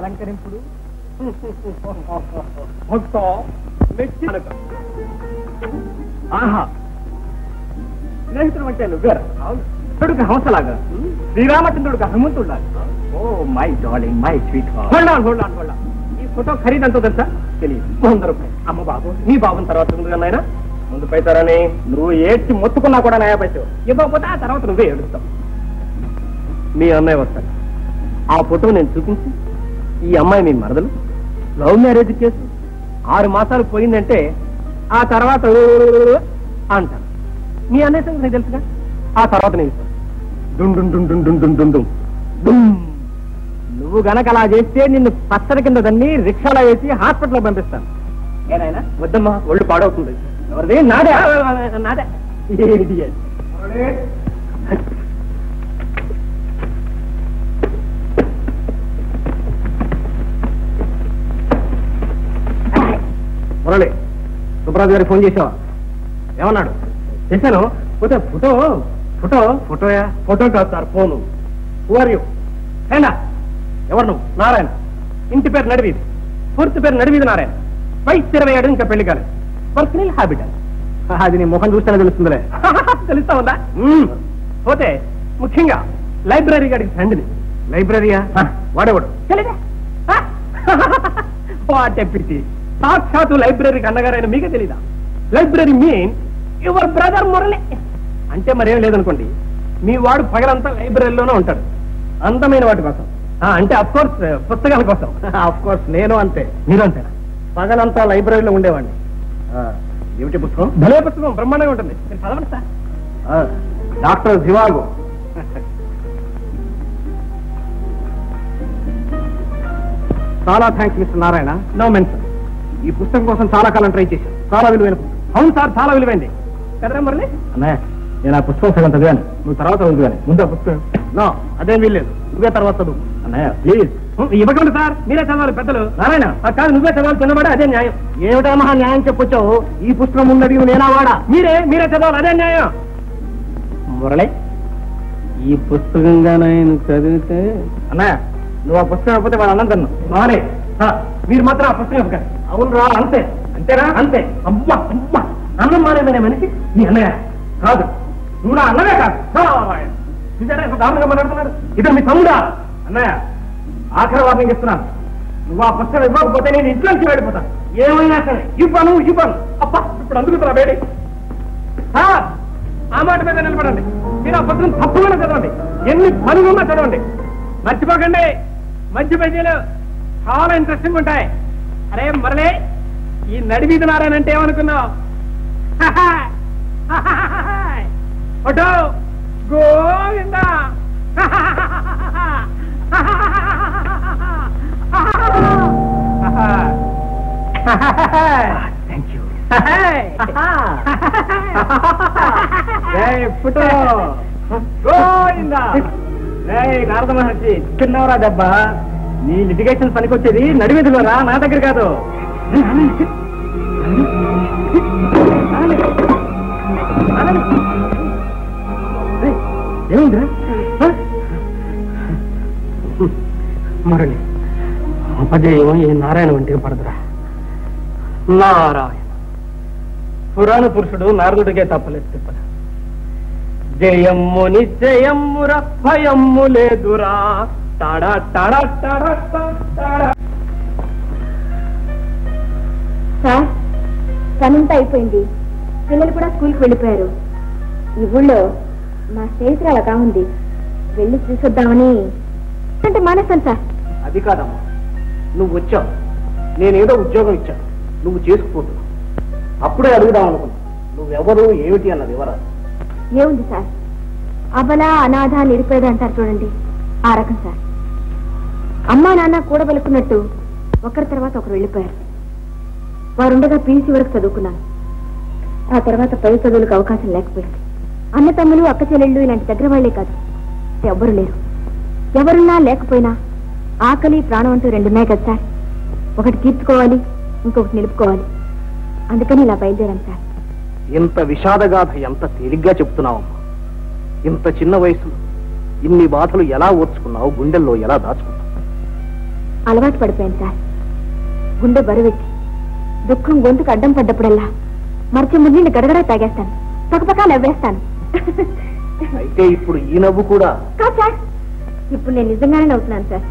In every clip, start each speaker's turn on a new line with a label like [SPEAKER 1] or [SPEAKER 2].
[SPEAKER 1] అలంకరింపుడు భక్తో మెచ్చి కనుక. ఆహా స్నేహితుడు అంటే నువ్వేరా అవును హంసలాగా శ్రీరామచంద్రుడికి హనుమంతుడులాగా oh my darling my sweet hold on hold on hold on ఈ ఫోటో ఖరీదంతో తెలుసా తెలియదు వంద రూపాయలు అమ్మ బాబు నీ బాబుని తర్వాత ముందుగా నాయనా ముందు పైసారని నువ్వు ఏడ్చి మొత్తుకున్నా కూడా నాయా పైసావు ఇవ్వకపోతే ఆ తర్వాత నువ్వే ఏడుస్తావు మీ అన్నయ్య వస్తాడు ఆ ఫోటో నేను చూపించి ఈ అమ్మాయి మీ మరదలు లవ్ మ్యారేజ్ చేసి ఆరు మాసాలు పోయిందంటే ఆ తర్వాత అంటాను మీ అన్నయ్య సంగతి నీకు తెలుసుగా ఆ తర్వాత నేను ఇస్తాను డుమ్ డుమ్ డుమ్ డుమ్ డుమ్ డుమ్ డుమ్ డుమ్ డుమ్. నువ్వు గనక అలా చేస్తే నిన్ను పచ్చడి కింద దాన్ని రిక్షాలో వేసి హాస్పిటల్లో పంపిస్తాను ఏనాయనా వద్దమ్మా ఒళ్ళు పాడవుతుంది ఎవరిది నాదే నాదే Idiot. మురళి సుబ్రాజు గారికి ఫోన్ చేసావా ఏమన్నాడు చేశాను పోతే ఫోటో ఫోటో ఫోటోయా ఫోటో కాదు సార్ ఫోను ఆర్ యూ ఏనా ఎవరు నువ్వు నారాయణ ఇంటి పేరు నడివీది పూర్తి పేరు నడివీది నారాయణ వయసు ఇరవై ఏడు ఇంకా పెళ్లి కాలేదు పర్సనల్ హ్యాబిట్ అది నీ ముఖం చూస్తేనే తెలుస్తుందిలే తెలుస్తా ఉందా మ్మ్. పోతే ముఖ్యంగా లైబ్రరీ గారికి ఫ్రెండ్ని లైబ్రరీయా వాడేవాడు తెలియదా వాట్ ఎప్పిటి సాక్షాత్తు లైబ్రరీకి అన్నగారైన మీకే తెలీదా library mean your brother Murali అంటే మరేం లేదనుకోండి మీ వాడు పగలంతా లైబ్రరీలోనే ఉంటాడు అందమైన వాటి కోసం ఆ, అంటే అఫ్ కోర్స్ పుస్తకాల కోసం అఫ్ కోర్స్ నేను అంతే మీరు అంతేనా పగలంతా లైబ్రరీలో ఉండేవాడిని ఏమిటి పుస్తకం భలే పుస్తకం బ్రహ్మాండంగా ఉంటుంది మీరు చదవండి సార్ డాక్టర్ జివాగో చాలా thanks mister Narayana no mention ఈ పుస్తకం కోసం చాలా కాలం ట్రై చేశాను చాలా విలువైన పుస్తకం అవును సార్ చాలా విలువైంది కదరా మురళి అన్నయ్య నేను ఆ పుస్తకం సగం చదివాను నువ్వు తర్వాత చదువుగాను ముందు ఆ పుస్తకం నో అదేం వీల్లేదు నువ్వే తర్వాత చదువు అన్నయ్య ప్లీజ్ ఇవ్వకండి సార్ మీరే చదవాలి పెద్దలు నారాయణ ఆ కాదు నువ్వే చదవాలి చిన్నవాడే అదే న్యాయం ఏమిటా మహా న్యాయం చెప్పొచ్చావు ఈ పుస్తకం ముందు అడిగి నేనా వాడా మీరే మీరే చదవాలి అదే న్యాయం మురళి ఈ పుస్తకంగా నేను చదివితే అన్నయ్య నువ్వు ఆ పుస్తకం అయిపోతే వాడు అన్నం తిన్నావు మానే మీరు మాత్రం ఆ పుస్తకం ఇవ్వకండి అవును రా అంతే అంతేనా అంతే అమ్మా అమ్మా అన్నం మానేదనే మనిషి నీ అన్నయ్య కాదు నువ్వు నా అన్నమే కాదు సాయ్. చూసారా ఎంత దారుణంగా మాట్లాడుతున్నాడు ఇతను మీ తమ్ముడా అన్నయ్య ఆఖరి వార్నింగ్ ఇస్తున్నాను నువ్వు ఆ పుస్తకం ఇవ్వకపోతే నేను ఇంట్లో నుంచి వెళ్ళిపోతాను ఏమైనా సరే ఇవ్వను ఇవ్వను అప్ప ఇప్పుడు అందుకుతున్నా వేడి సార్ ఆ మాట మీద నిలబడండి మీరు ఆ పత్రం తప్పుగా చదవండి ఎన్ని పనులున్నా చదవండి మర్చిపోకండి మంచి పేజీలు చాలా ఇంట్రెస్టింగ్ ఉంటాయి అరే మరలే ఈ నడివీధి నారాయణ అంటే ఏమనుకున్నావు photo Govinda thank you photo Govinda Narada Maharshi చిన్నవరా దెబ్బ నీ లిటిగేషన్ పనికొచ్చేది నడివీధిలో రా నా దగ్గర కాదు ఏముందిరా మరలి అపజయం ఈ నారాయణ వంటికి పడదురా నారాయణ పురాణ పురుషుడు నారదుడికే తప్పలేదు తిప్పల జయమ్ము నిశ్చయమ్ముర భయమ్ము లేదురా తాడా తాడా తాడా తాడా
[SPEAKER 2] సార్ పనంతా అయిపోయింది పిల్లలు కూడా స్కూల్కి వెళ్ళిపోయారు ఈ ఊళ్ళో మా స్నేహితురాలు అలా ఉంది వెళ్ళి చూసొద్దామని అంటే మానేస్తాను సార్
[SPEAKER 1] అది కాదమ్మా నువ్వు వచ్చావు నేనేదో ఉద్యోగం ఇచ్చాను నువ్వు చేసుకుపోతున్నావు అప్పుడే అడుగుదాం అనుకున్నా నువ్వెవరు ఏమిటి అన్న వివరాలు
[SPEAKER 2] ఏముంది సార్ అబల అనాథ నిరుపేద అంటారు చూడండి ఆ రకం సార్ అమ్మా నాన్న కూడబలుకున్నట్టు ఒకరి తర్వాత ఒకరు వెళ్ళిపోయారు వారుండగా పీసీ వరకు చదువుకున్నాను ఆ తర్వాత పై చదువులకు అవకాశం లేకపోయింది అన్న తమ్ములు అక్క చెల్లెళ్ళు ఇలాంటి దగ్గర వాళ్లే కాదు ఎవ్వరు లేరు ఎవరున్నా లేకపోయినా ఆకలి ప్రాణం అంటూ రెండున్నాయి కదా సార్ ఒకటి తీర్చుకోవాలి ఇంకొకటి నిలుపుకోవాలి అందుకని ఇలా బయలుదేరాను సార్
[SPEAKER 1] ఇంత విషాదగాథ ఎంత తేలిగ్గా చెప్తున్నావమ్మా ఇంత చిన్న వయసులో ఇన్ని బాధలు ఎలా ఓర్చుకున్నావు గుండెల్లో ఎలా దాచుకున్నావు
[SPEAKER 2] అలవాటు పడిపోయాను సార్ గుండె బరువెక్కి దుఃఖం గొంతుకు అడ్డం పడ్డప్పుడల్లా మరిచి ముందు గడగడ తాగేస్తాను పక్కపక్క నవ్వేస్తాను
[SPEAKER 1] అయితే ఇప్పుడు ఈ నవ్వు కూడా
[SPEAKER 2] కాదు సార్ ఇప్పుడు నేను నిజంగానే నవ్వుతున్నాను సార్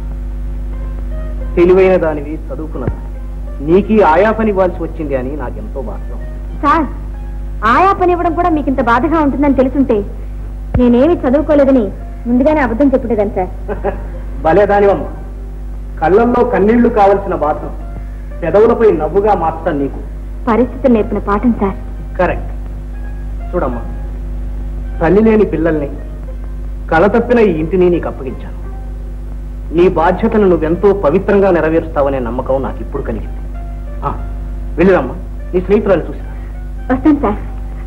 [SPEAKER 1] తెలివైన దానివి చదువుకున్నదా నీకీ ఆయా పని ఇవ్వాల్సి వచ్చింది అని నాకెంతో బాధ
[SPEAKER 2] సార్ ఆయా పని ఇవ్వడం కూడా మీకు ఇంత బాధగా ఉంటుందని తెలుసుంటే నేనేమి చదువుకోలేదని ముందుగానే అబద్ధం చెప్పుండేదాన్ని సార్
[SPEAKER 1] భలే దానివమ్మ కళ్ళల్లో కన్నీళ్లు కావలసిన బాధ పెదవులపై నవ్వుగా మార్చడం నీకు
[SPEAKER 2] పరిస్థితులు నేర్పిన పాఠం సార్
[SPEAKER 1] కరెక్ట్ చూడమ్మా తల్లి లేని పిల్లల్ని కళతప్పిన ఈ ఇంటిని నీకు అప్పగించాను నీ బాధ్యతను నువ్వెంతో పవిత్రంగా నెరవేరుస్తావనే నమ్మకం నాకు ఇప్పుడు కలిగింది ఆ, వెళ్ళిరమ్మా నీ స్నేహితురాలు చూసా
[SPEAKER 2] వస్తాను సార్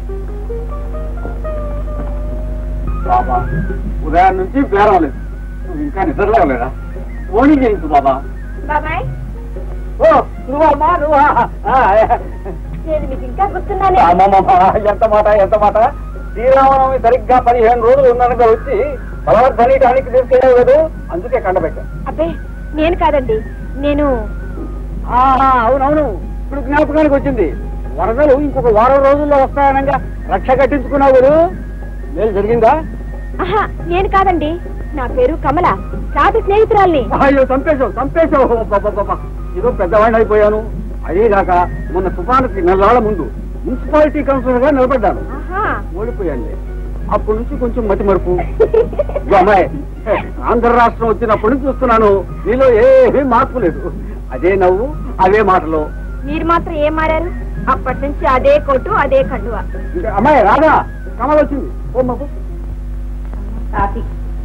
[SPEAKER 3] బాబా ఉదయం నుంచి బేరం లేదు నువ్వు ఇంకా నిద్రలేవలేదా ఓణి చేయించు బాబా
[SPEAKER 2] బాబాయ్
[SPEAKER 3] ఓ నువ్వమ్మా నువ్వా ఆ,
[SPEAKER 2] నేను మీకు ఇంకా గుర్తున్నానే
[SPEAKER 3] అమ్మమ్మమ్మ, ఎంత మాట ఎంత మాట శ్రీరామనవమి సరిగ్గా పదిహేను రోజులు ఉన్నానుగా వచ్చి బలవర్ధని టానికి తీసుకెళ్ళావు కదా అందుకే కండబెట్టా
[SPEAKER 2] అబ్బే నేను కాదండి నేను
[SPEAKER 3] ఆహా, అవునవును ఇప్పుడు జ్ఞాపకానికి వచ్చింది వరదలు ఇంకొక వారం రోజుల్లో వస్తాయనగా రక్ష కట్టించుకున్నావు కదా మేలు జరిగిందా
[SPEAKER 2] ఆహా నేను కాదండి నా పేరు కమల రాతి స్నేహితురాల్ని
[SPEAKER 3] అయ్యో చంపేశావు చంపేశావు బాబా ఏదో పెద్దవాడిని అయిపోయాను అదేగాక మొన్న తుఫానుకి నెలల ముందు మున్సిపాలిటీ కౌన్సిలర్ గా నిలబడ్డాను
[SPEAKER 2] ఆహా
[SPEAKER 3] ఓడిపోయాను అప్పటి నుంచి కొంచెం మతి మరుపు ఇదిగో అమ్మాయి ఆంధ్ర రాష్ట్రం వచ్చినప్పటి నుంచి చూస్తున్నాను నీలో ఏమీ మార్పు లేదు అదే నవ్వు అవే మాటలు
[SPEAKER 2] మీరు మాత్రం ఏం మారారు అప్పటి నుంచి అదే కోటు అదే కండువా
[SPEAKER 3] ఇంకా అమ్మాయి రాదా కమల్ వచ్చింది ఓ మాకు
[SPEAKER 2] కాఫీ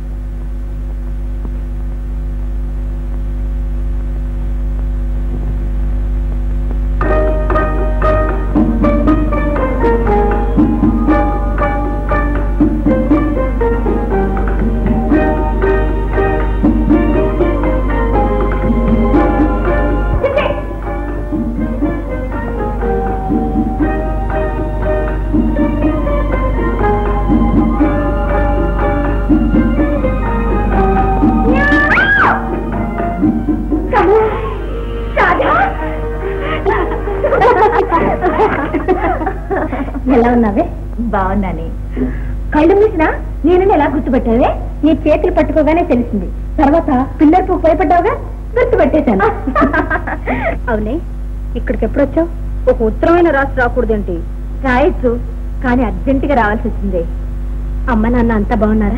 [SPEAKER 2] ఎలా ఉన్నావే బాగున్నానే కళ్ళు మూసినా నేను ఎలా గుర్తుపట్టావే నీ చేతులు పట్టుకోగానే తెలిసింది తర్వాత పిల్లర్ పువ్వు భయపడ్డావుగా గుర్తుపట్టేశాను అవునే ఇక్కడికి ఎప్పుడు వచ్చావు ఒక ఉత్తరమైన రాసి రాకూడదేంటి రాయొచ్చు కానీ అర్జెంటుగా రావాల్సి వచ్చింది అమ్మ నాన్న అంతా బాగున్నారా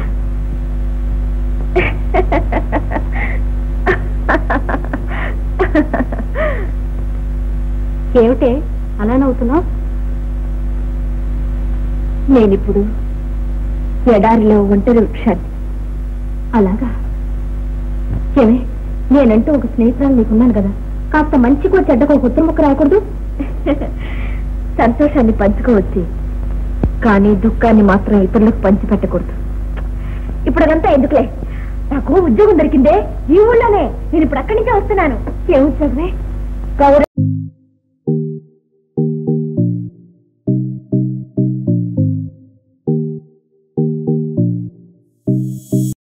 [SPEAKER 2] ఏమిటే అలా నవ్వుతున్నావు నేనిప్పుడు ఎడారిలో ఒంటరి వృక్షాన్ని అలాగా ఏమే నేనంటూ ఒక స్నేహితురాలు నీకున్నాను కదా కాస్త మంచికో చెడ్డకో ఒక ఉత్తర ముక్క రాకూడదు సంతోషాన్ని పంచుకోవచ్చు కానీ దుఃఖాన్ని మాత్రం ఇతరులకు పంచిపెట్టకూడదు ఇప్పుడు అదంతా ఎందుకులే నాకు ఉద్యోగం దొరికిందే ఈ ఊళ్ళోనే నేను ఇప్పుడు అక్కడి నుంచే వస్తున్నాను ఏ ఉద్యోగమే గౌరవ